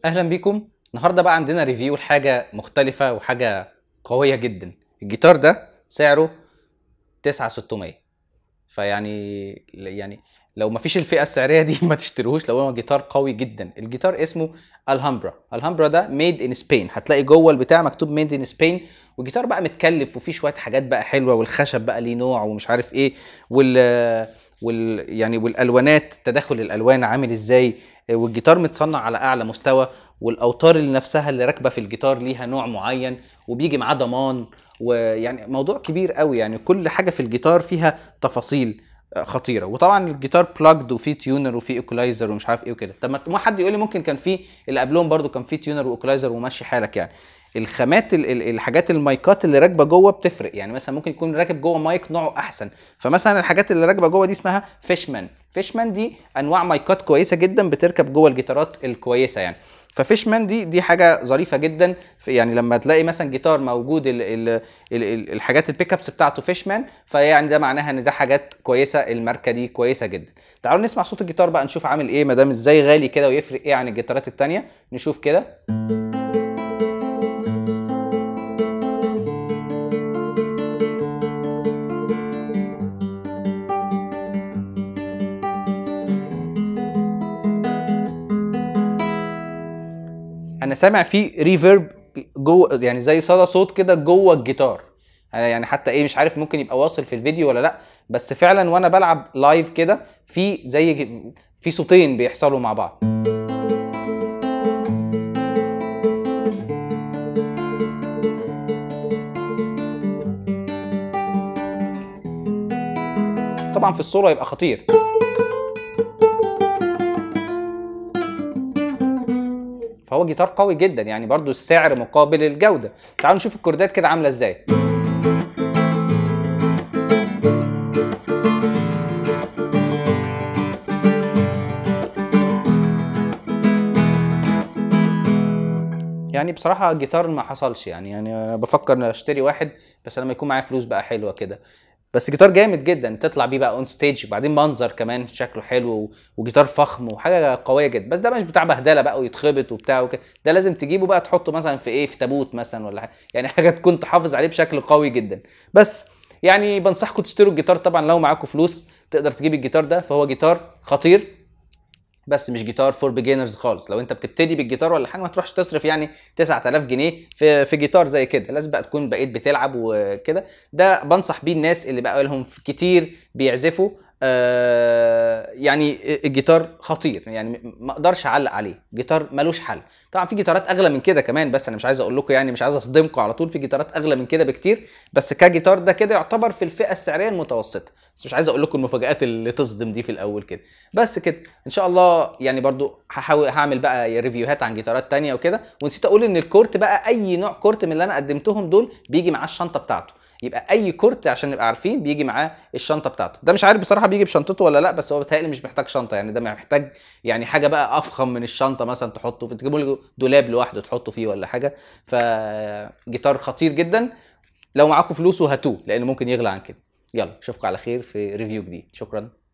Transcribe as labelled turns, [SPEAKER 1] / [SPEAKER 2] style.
[SPEAKER 1] اهلا بيكم النهارده بقى عندنا ريفيو لحاجه مختلفه وحاجه قويه جدا الجيتار ده سعره 9600 فيعني يعني لو ما فيش الفئه السعريه دي ما تشتروهوش لو هو جيتار قوي جدا الجيتار اسمه الهامبرا الهامبرا ده ميد ان سبين هتلاقي جوه البتاع مكتوب ميد ان سبين والجيتار بقى متكلف وفيه شويه حاجات بقى حلوه والخشب بقى ليه نوع ومش عارف ايه وال وال يعني والالوانات تداخل الالوان عامل ازاي والجيتار متصنع على اعلى مستوى والاوتار اللي نفسها اللي راكبه في الجيتار ليها نوع معين وبيجي معاه ضمان ويعني موضوع كبير قوي يعني كل حاجه في الجيتار فيها تفاصيل خطيره وطبعا الجيتار بلاجد وفيه تيونر وفيه ايكولايزر ومش عارف ايه وكده طب ما حد يقول لي ممكن كان فيه اللي قبلهم برضو كان فيه تيونر وايكولايزر وماشي حالك يعني الخامات ال- ال- الحاجات المايكات اللي راكبه جوه بتفرق يعني مثلا ممكن يكون راكب جوه مايك نوعه احسن فمثلا الحاجات اللي راكبه جوه دي اسمها فيشمان فيشمان دي انواع مايكات كويسه جدا بتركب جوه الجيتارات الكويسه يعني ففيشمان دي دي حاجه ظريفه جدا في يعني لما تلاقي مثلا جيتار موجود ال ال ال ال الحاجات البيك ابس بتاعته فيشمان فيعني ده معناها ان ده حاجات كويسه الماركه دي كويسه جدا تعالوا نسمع صوت الجيتار بقى نشوف عامل ايه ما دام ازاي غالي كده ويفرق ايه عن الجيتارات التانية نشوف كده انا سامع فيه ريفيرب جوه يعني زي صدى صوت كده جوه الجيتار أنا يعني حتى ايه مش عارف ممكن يبقى واصل في الفيديو ولا لا بس فعلا وانا بلعب لايف كده في زي في صوتين بيحصلوا مع بعض طبعا في الصوره يبقى خطير فهو جيتار قوي جدا يعني برضو السعر مقابل الجودة تعالوا نشوف الكوردات كده عاملة ازاي يعني بصراحة الجيتار ما حصلش يعني يعني أنا بفكر اشتري واحد بس لما يكون معايا فلوس بقى حلوة كده بس جيتار جامد جدا تطلع بيه بقى اون ستيج وبعدين منظر كمان شكله حلو وجيتار فخم وحاجه قويه جدا بس ده مش بتاع بهدله بقى ويتخبط وبتاع وكده ده لازم تجيبه بقى تحطه مثلا في ايه في تابوت مثلا ولا حاجه يعني حاجه تكون تحافظ عليه بشكل قوي جدا بس يعني بنصحكم تشتروا الجيتار طبعا لو معاكم فلوس تقدر تجيب الجيتار ده فهو جيتار خطير بس مش جيتار فور بيجنرز خالص لو انت بتبتدي بالجيتار ولا حاجه ما تروحش تصرف يعني 9000 جنيه في في جيتار زي كده لازم بقى تكون بقيت بتلعب وكده ده بنصح بيه الناس اللي بقى لهم كتير بيعزفوا آه يعني الجيتار خطير يعني ما اقدرش اعلق عليه جيتار ملوش حل طبعا في جيتارات اغلى من كده كمان بس انا مش عايز اقول لكم يعني مش عايز اصدمكم على طول في جيتارات اغلى من كده بكتير بس كجيتار ده كده يعتبر في الفئه السعريه المتوسطه بس مش عايز اقول لكم المفاجات اللي تصدم دي في الاول كده بس كده ان شاء الله يعني برضو هحاول هعمل بقى ريفيوهات عن جيتارات تانية وكده ونسيت اقول ان الكورت بقى اي نوع كورت من اللي انا قدمتهم دول بيجي معاه الشنطه بتاعته يبقى اي كورت عشان نبقى عارفين بيجي معاه الشنطه بتاعته ده مش عارف بصراحه بيجي بشنطته ولا لا بس هو بيتهيألي مش محتاج شنطه يعني ده محتاج يعني حاجه بقى افخم من الشنطه مثلا تحطه في تجيبوا له دولاب لوحده تحطه فيه ولا حاجه فجيتار خطير جدا لو معاكم فلوس هاتوه لان ممكن يغلى عن كده يلا اشوفكم على خير في ريفيو جديد شكرا